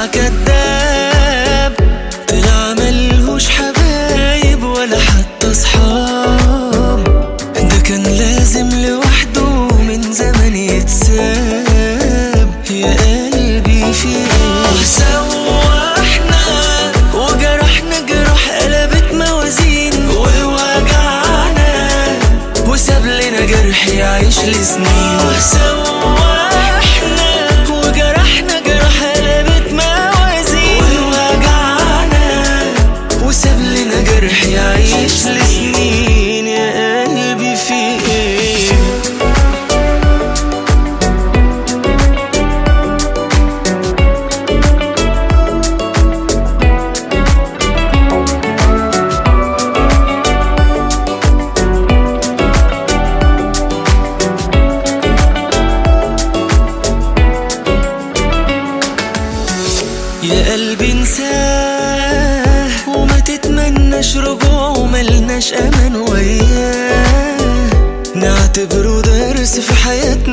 طلع كداب طلع ملهوش حبايب ولا حتى صحاب ده كان لازم لوحده من زمن يتساب يا قلبي في ايه سوحنا وجرحنا جرح قلبت موازين ووجعنا وساب لنا جرح يعيش لسنين سوحنا وجرحنا جرح قلبت موازين ووجعنا وساب لنا جرح يعيش لسنين يا قلبي في ايه يا قلبي انساه وما تتمناش رجوعه ملناش امان وياه نعتبره درس في حياتنا